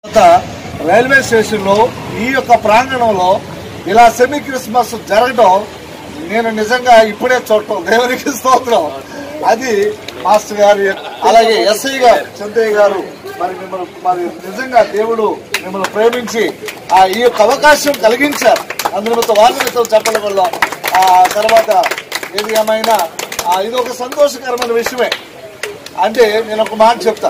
తర్వాత railway station లో ఈ యొక్క ప్రాంగణంలో ఇలా సెమీ క్రిస్మస్ జరగడం నేను నిజంగా ఇప్పుడే చూడటం దేవునికి స్తోత్రం అది మాస్టర్ గారు అలాగే ఎస్ఐ గారు చంద్రయ్య గారు మరి మిమ్మల్ని మరి నిజంగా దేవుడు మిమ్మల్ని ప్రేమించి ఆ ఈ యొక్క అవకాశం కలిగించారు అందునిమిత్త వారితో చెప్పడం వల్ల ఆ తర్వాత ఏది ఏమైనా ఆ, ఇది ఒక సంతోషకరమైన విషయమే అంటే నేను ఒక మాట చెప్తా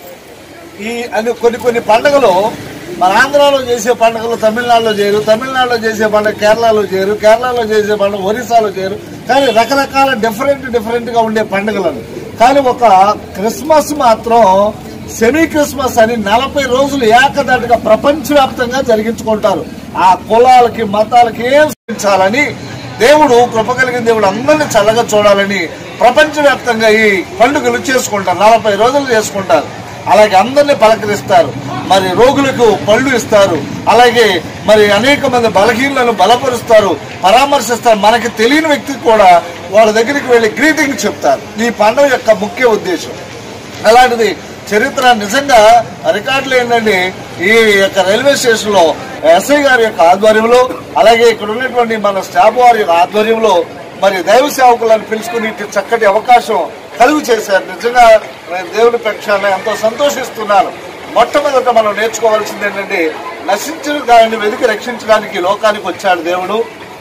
ఈ అని కొన్ని కొన్ని పండుగలు మన ఆంధ్రాలో చేసే పండుగలు తమిళనాడులో చేయరు తమిళనాడులో చేసే పండుగ కేరళలో చేయరు కేరళలో చేసే పండుగ ఒరిస్సాలో చేయరు కానీ రకరకాల డిఫరెంట్ డిఫరెంట్ గా ఉండే పండుగలను కానీ ఒక క్రిస్మస్ మాత్రం సెమీ క్రిస్మస్ అని నలభై రోజులు ఏకదాటిగా ప్రపంచవ్యాప్తంగా జరిగించుకుంటారు ఆ కులాలకి మతాలకి ఏం సాధించాలని దేవుడు కృప కలిగిన దేవుడు అందరినీ చల్లగా చూడాలని ప్రపంచవ్యాప్తంగా ఈ పండుగలు చేసుకుంటారు నలభై రోజులు చేసుకుంటారు అలాగే అందరినీ పలకరిస్తారు మరి రోగులకు పళ్ళు ఇస్తారు అలాగే మరి అనేక మంది బలహీనలను బలపరుస్తారు పరామర్శిస్తారు మనకి తెలియని వ్యక్తికి కూడా వాళ్ళ దగ్గరికి వెళ్ళి గ్రీటింగ్ చెప్తారు ఈ పండుగ యొక్క ముఖ్య ఉద్దేశం అలాంటిది చరిత్ర నిజంగా రికార్డులు ఏంటంటే ఈ యొక్క రైల్వే స్టేషన్ లో ఎస్ఐ గారి యొక్క ఆధ్వర్యంలో అలాగే ఇక్కడ ఉన్నటువంటి మన స్టాఫ్ వారి యొక్క ఆధ్వర్యంలో మరి దైవ సేవకులను పిలుచుకుని ఇటు చక్కటి అవకాశం కలుగు చేశారు నిజంగా నేను దేవుని పక్షాన ఎంతో సంతోషిస్తున్నాను మొట్టమొదట మనం నేర్చుకోవాల్సింది ఏంటంటే నశించిన గాయని వెతికి రక్షించడానికి లోకానికి వచ్చాడు దేవుడు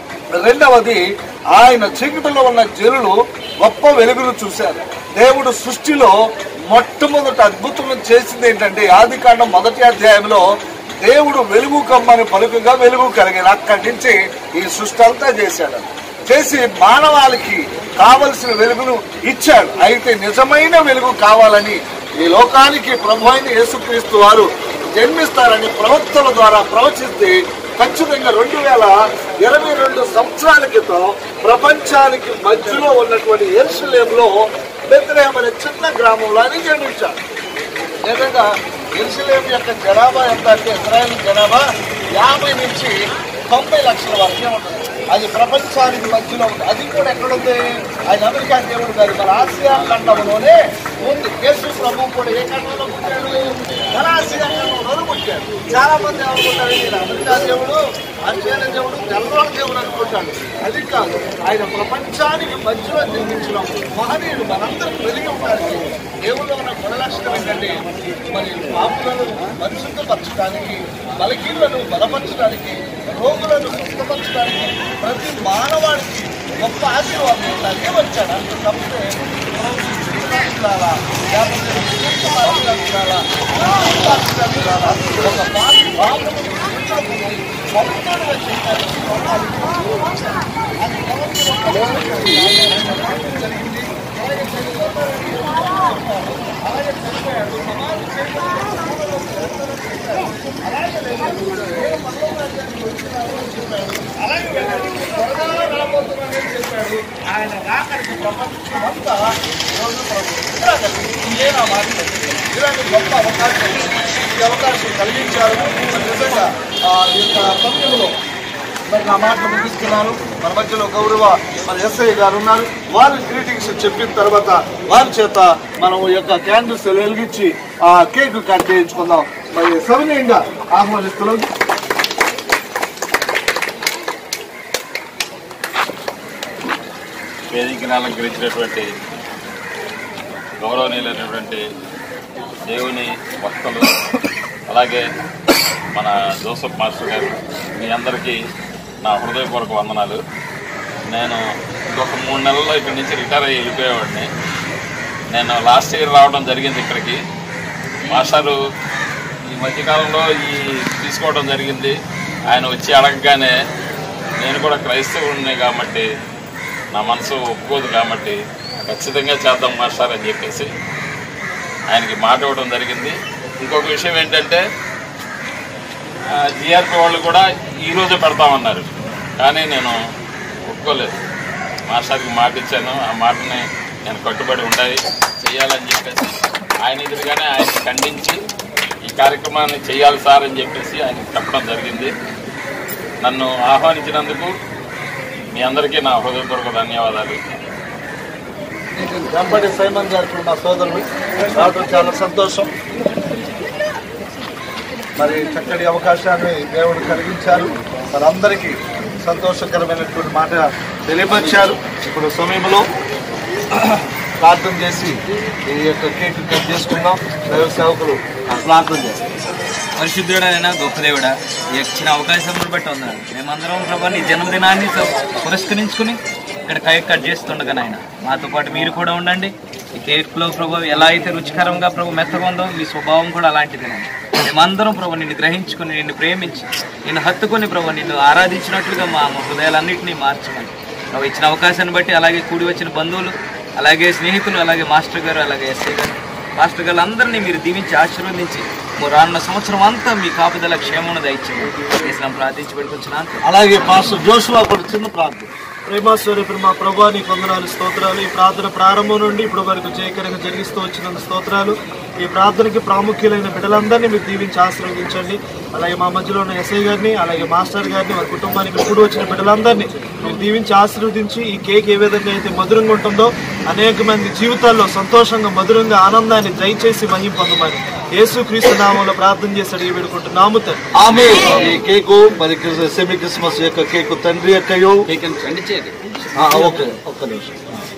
రెండవది ఆయన చీకటిలో ఉన్న జనులు గొప్ప వెలుగును చూశారు దేవుడు సృష్టిలో మొట్టమొదటి అద్భుతం చేసింది ఏంటంటే ఆది కాండం మొదటి అధ్యాయంలో దేవుడు వెలుగు కమ్మని పలుకుగా వెలుగు కలిగింది అక్కడి నుంచి ఈ సృష్టి అంతా చేశాడు చేసి మానవాళికి కావలసిన వెలుగును ఇచ్చాడు అయితే నిజమైన వెలుగు కావాలని ఈ లోకానికి ప్రభు అయిన యేసుక్రీస్తు వారు జన్మిస్తారని ప్రవక్తల ద్వారా ప్రవచిస్తే ఖచ్చితంగా రెండు వేల ఇరవై రెండు సంవత్సరాల క్రితం ప్రపంచానికి మధ్యలో ఉన్నటువంటి ఎరుసలేంలో బెత్రహేమ్ అనే చిన్న గ్రామంలో ఆయన జన్మించాడు నిజంగా ఎరుసలేం యొక్క జనాభా ఎంత అంటే ఇజ్రాయెల్ జనాభా యాభై నుంచి తొంభై లక్షల వరకే ఉంటుంది అది ప్రపంచానికి మధ్యలో ఉంది అది కూడా ఎక్కడుంది ఆయన అమెరికా దేవుడు కాదు మన ఆసియా ఖండంలోనే ఉంది యేసు ప్రభు కూడా ఏ ఖండంలో పుట్టాడు మన ఆసియా ఖండంలోనే పుట్టాడు చాలా మంది అనుకుంటారు ఈయన అమెరికా దేవుడు ఆసియా దేవుడు తెల్లవాళ్ళ దేవుడు అనుకుంటాడు అది కాదు ఆయన ప్రపంచానికి మధ్యలో జన్మించిన మహనీయుడు మనందరం వెలిగి ఉండాలి దేవుల్లో ఉన్న గుణలక్షణం ఏంటంటే మరి పాపులను పరిశుద్ధపరచడానికి బలహీనలను బలపరచడానికి రోగులను స్వస్థపరచడానికి ప్రతి మానవాడికి గొప్ప ఆశీర్వాదం ఉండాలి వచ్చాడు అంత తప్పితే ఉండాలా? లేకపోతే ఉండాలా? ఉండాలా? ఒక పాపి పాపను విడిచిపెట్టి స్వంతంగా చేయాలి. అది ఎవరికి ఒక జరిగింది అలాగే చనిపోయాడు సమాధి చేయబడి అలాగే వెళ్ళాడు. త్వరగా రాబోతున్నానని చెప్పాడు. ఆయన రాకడికి ప్రపంచం అంతా ఈరోజు ప్రభుత్వం ఇదే నా మాట ఇలాంటి గొప్ప అవకాశం ఈ అవకాశం కలిగించారు నిజంగా ఆ యొక్క సమయంలో మరి నా మాటలు ముగిస్తున్నాను మన మధ్యలో గౌరవ మన ఎస్ఐ గారు ఉన్నారు వారి గ్రీటింగ్స్ చెప్పిన తర్వాత వారి చేత మనం ఈ యొక్క క్యాండిల్స్ వెలిగించి ఆ కేక్ కట్ చేయించుకుందాం మరి సవినయంగా ఆహ్వానిస్తున్నాం వేదికను అలంకరించినటువంటి గౌరవనీయులైనటువంటి దేవుని భక్తులు అలాగే మన జోసఫ్ మాస్టర్ గారు మీ అందరికీ నా హృదయపూర్వక వందనాలు నేను ఇంకొక మూడు నెలల్లో ఇక్కడి నుంచి రిటైర్ అయ్యి వెళ్ళిపోయేవాడిని నేను లాస్ట్ ఇయర్ రావడం జరిగింది ఇక్కడికి మాస్టారు ఈ మధ్యకాలంలో ఈ తీసుకోవడం జరిగింది ఆయన వచ్చి అడగగానే నేను కూడా క్రైస్తవుడిని కాబట్టి నా మనసు ఒప్పుకోదు కాబట్టి ఖచ్చితంగా చేద్దాం మాస్టర్ అని చెప్పేసి ఆయనకి మాట ఇవ్వడం జరిగింది ఇంకొక విషయం ఏంటంటే జిఆర్పి వాళ్ళు కూడా ఈరోజు పెడతామన్నారు కానీ నేను ఒప్పుకోలేదు మాస్టర్కి మాట ఇచ్చాను ఆ మాటని నేను కట్టుబడి ఉండాలి చేయాలని చెప్పేసి ఆయన ఎదురుగానే ఆయన ఖండించి ఈ కార్యక్రమాన్ని చేయాలి సార్ అని చెప్పేసి ఆయన చెప్పడం జరిగింది నన్ను ఆహ్వానించినందుకు మీ అందరికీ నా హృదయపూర్వక ధన్యవాదాలు వెంపటి సైమన్ గారు మా సోదరుడు రావడం చాలా సంతోషం మరి చక్కటి అవకాశాన్ని దేవుడు కలిగించారు మరి అందరికీ సంతోషకరమైనటువంటి మాట తెలియపరిచారు ఇప్పుడు సమయంలో ప్రార్థన చేసి ఈ యొక్క కేక్ కట్ చేసుకుందాం దైవ సేవకులు ప్రార్థన చేస్తారు పరిశుద్ధుడైన గొప్ప దేవుడా ఈ ఇచ్చిన అవకాశం బట్టి ఉన్నాను మేమందరం ప్రభా నీ జన్మదినాన్ని స- పురస్కరించుకుని ఇక్కడ కేక్ కట్ చేస్తుండగా నాయన మాతో పాటు మీరు కూడా ఉండండి ఈ కేక్లో ప్రభు ఎలా అయితే రుచికరంగా ప్రభు మెత్తగా ఉందో మీ స్వభావం కూడా అలాంటిది నాయన మేమందరం ప్రభు నిన్ను గ్రహించుకుని నిన్ను ప్రేమించి నిన్ను హత్తుకొని ప్రభు నిన్ను ఆరాధించినట్లుగా మా మా హృదయాలన్నింటినీ మార్చమని ప్రభు ఇచ్చిన అవకాశాన్ని బట్టి అలాగే కూడి వచ్చిన బంధువులు అలాగే స్నేహితులు అలాగే మాస్టర్ గారు అలాగే ఎస్ఐ గారు పాస్టర్ గారు అందరినీ మీరు దీవించి ఆశీర్వదించి మరి రానున్న సంవత్సరం అంతా మీ కాపుదల క్షేమను దయచేయండి చేసిన ప్రార్థించి పెట్టుకొచ్చిన అలాగే పాస్టర్ జోషువా కూడా చిన్న ప్రార్థన ప్రేమాస్వరి మా ప్రభా నీ కొందనాలు స్తోత్రాలు ఈ ప్రార్థన ప్రారంభం నుండి ఇప్పుడు వరకు జయకరంగా జరిగిస్తూ వచ్చిన స్తోత్రాలు ఈ ప్రార్థనకి ప్రాముఖ్యులైన బిడ్డలందరినీ మీరు దీవించి ఆశీర్వదించండి అలాగే మా మధ్యలో ఉన్న ఎస్ఐ గారిని అలాగే మాస్టర్ గారిని వారి కుటుంబానికి ఇప్పుడు వచ్చిన బిడ్డలందరినీ మీరు దీవించి ఆశీర్వదించి ఈ కేక్ ఏ విధంగా అయితే మధురంగా ఉంటుందో అనేక మంది జీవితాల్లో సంతోషంగా మధురంగా ఆనందాన్ని దయచేసి మహిం పొందమని యేసు క్రీస్తు నామంలో ప్రార్థన చేసి అడిగి పెడుకుంటున్నాము తండ్రి ఆమె ఈ కేకు మరి క్రిస్- సెమీ క్రిస్మస్ యొక్క కేకు తండ్రి యొక్కయో ఆ, ఓకే ఒక్క నిమిషం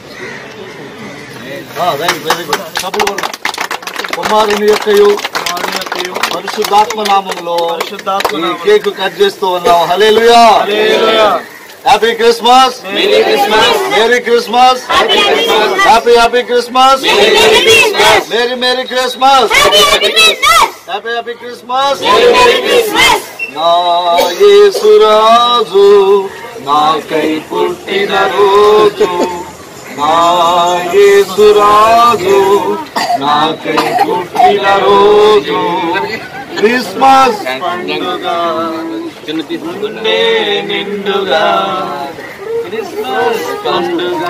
రైట్ వెరీ గుడ్ డబ్బులు కొడదాం. కుమారుని యొక్కయు వారి యొక్కయు పరిశుద్ధాత్మ నామంలో పరిశుద్ధాత్మ ఈ నామములో కేకు కట్ చేస్తూ ఉన్నాం hallelujah hallelujah. Happy Christmas merry Christmas. Merry Christmas happy happy Christmas merry merry Christmas happy happy Christmas నా యేసురాజు నాకై పుట్టిన రోజు నా యేసురాజు నాకై పుట్టిన రోజు క్రిస్మస్ పండుగ గుండె నిండుగా క్రిస్మస్ పండుగ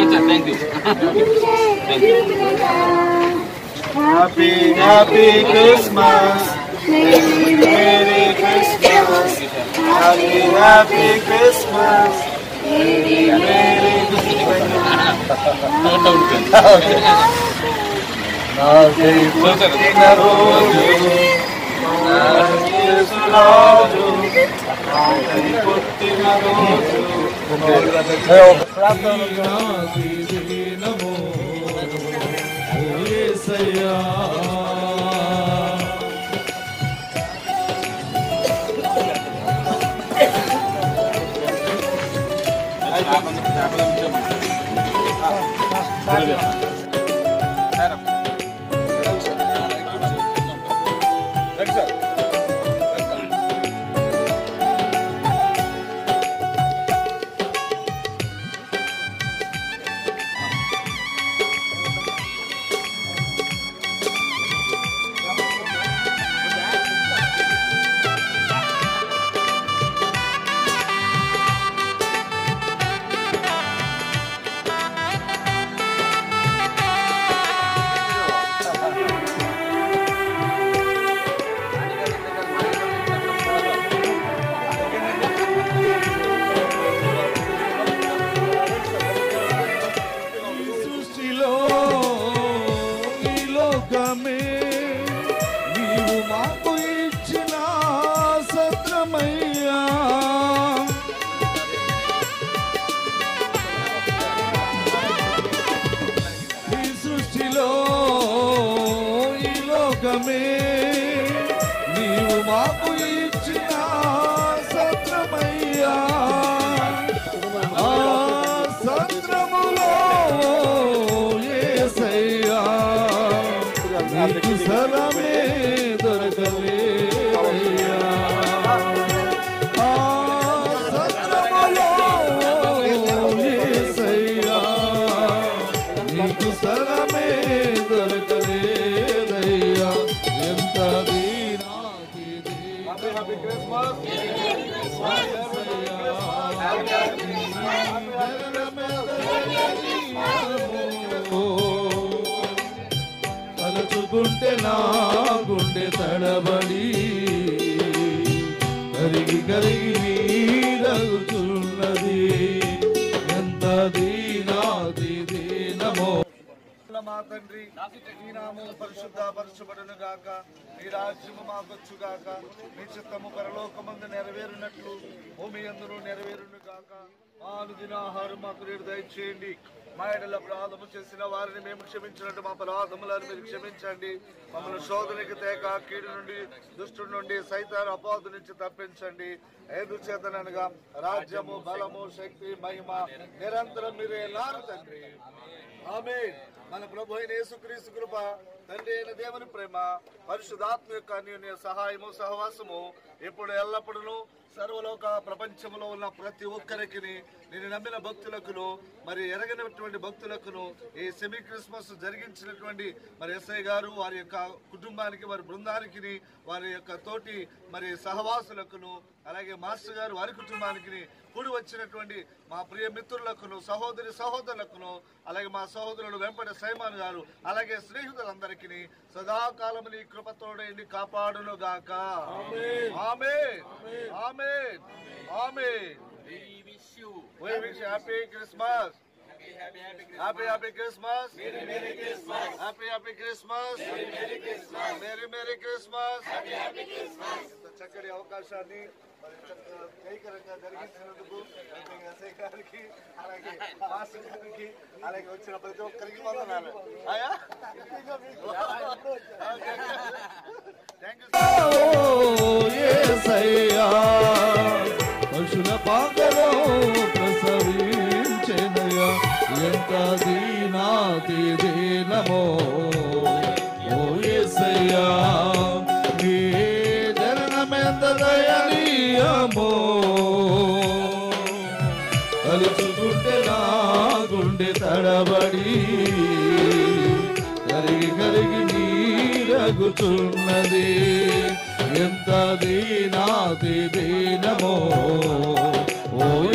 happy happy Christmas merry Christmas happy happy Christmas నాకై పుట్టిన రోజు నా యేసురాజు నాకై పుట్టిన రోజు సృష్టిలో ఈ లోకమే నీవు మాకు ఇచ్చిన సత్రమయ్యా ఈ సృష్టిలో ఈ లోకమే నీవు మాకు ఇచ్చిన సత్రమయ్యా ఆ సత్రములో యేసయ్యా నీకు సరమే దొరకలేదయ్యా ఆ సత్రములో యేసయ్యా నీకు సరమే దొరకలేదయ్యా ఎంత దీనాతిది తలుచుకుంటే నా గుండె తడబడి కరిగి కరిగి నీరగుచున్నది ఎంత దీనాది దీనమో మా తండ్రి తండ్రి మీ నామం పరిశుద్ధ పరచబడును గాక మీ రాజ్యము మాకొచ్చు గాక మీ చిత్తము పరలోకమందు నెరవేరునట్లు భూమి అందును నెరవేరును గాక మాను దినాహారం మాకు నేడు దయచేయండి మా ఎడల అపరాధము చేసిన వారిని మేము క్షమించినట్టు మా అపరాధములను మీరు క్షమించండి మమ్మల్ని శోధనకి తేక కీడు నుండి దుష్టు నుండి సైతాన్ అపాధు నుంచి తప్పించండి ఏదు చేతనగా రాజ్యము బలము శక్తి మహిమ నిరంతరం మీరే నారు తండ్రి ఆమె మన ప్రభు అయిన యేసుక్రీస్తు కృప తండ్రి అయిన దేవుని ప్రేమ పరిశుధాత్మ యొక్క అన్యోన్య సహాయము సహవాసము ఇప్పుడు ఎల్లప్పుడూ సర్వలోక ప్రపంచంలో ఉన్న ప్రతి ఒక్కరికి నేను నమ్మిన భక్తులకును మరి ఎరగనటువంటి భక్తులకును ఈ సెమీ క్రిస్మస్ జరిగించినటువంటి మరి ఎస్ఐ గారు వారి యొక్క కుటుంబానికి వారి బృందానికి వారి యొక్క తోటి మరి సహవాసులకును అలాగే మాస్టర్ గారు వారి కుటుంబానికి కూడి వచ్చినటువంటి మా ప్రియ మిత్రులకును సహోదరి సహోదరులకును అలాగే మా సహోదరుడు వెంపటి సైమాన్ గారు అలాగే స్నేహితులందరికీ సదాకాలం నీ కృపతోడేండి కాపాడును గాక ఆమె ఆమె ఆమె We wish you We wish you happy Christmas. happy, happy, happy Christmas. Happy happy Christmas. Merry Merry Christmas. Happy happy Christmas. Merry Merry Christmas. Merry Merry Christmas. Happy happy Christmas. ఇంత చక్కటి అవకాశాన్ని మరి చక్కగా జయకరంగా జరిగించినందుకు వెంకయ్య ఎస్ఐ గారికి అలాగే master గారికి అలాగే వచ్చిన ప్రతి ఒక్కరికి వందనాలు ఆయా థ్యాంక్ యూ యేసయ్యా పశుల పాకలో ప్రసవించెనయా ఎంత దీనాతి దీనమో ఓ యేసయ్యా నీ జననమెంత దయనీయమో తలుచుకుంటే నా గుండె తడబడి కరిగి కరిగి నీరగుచున్నది ఎంత దీనాతి దీనమో ఓ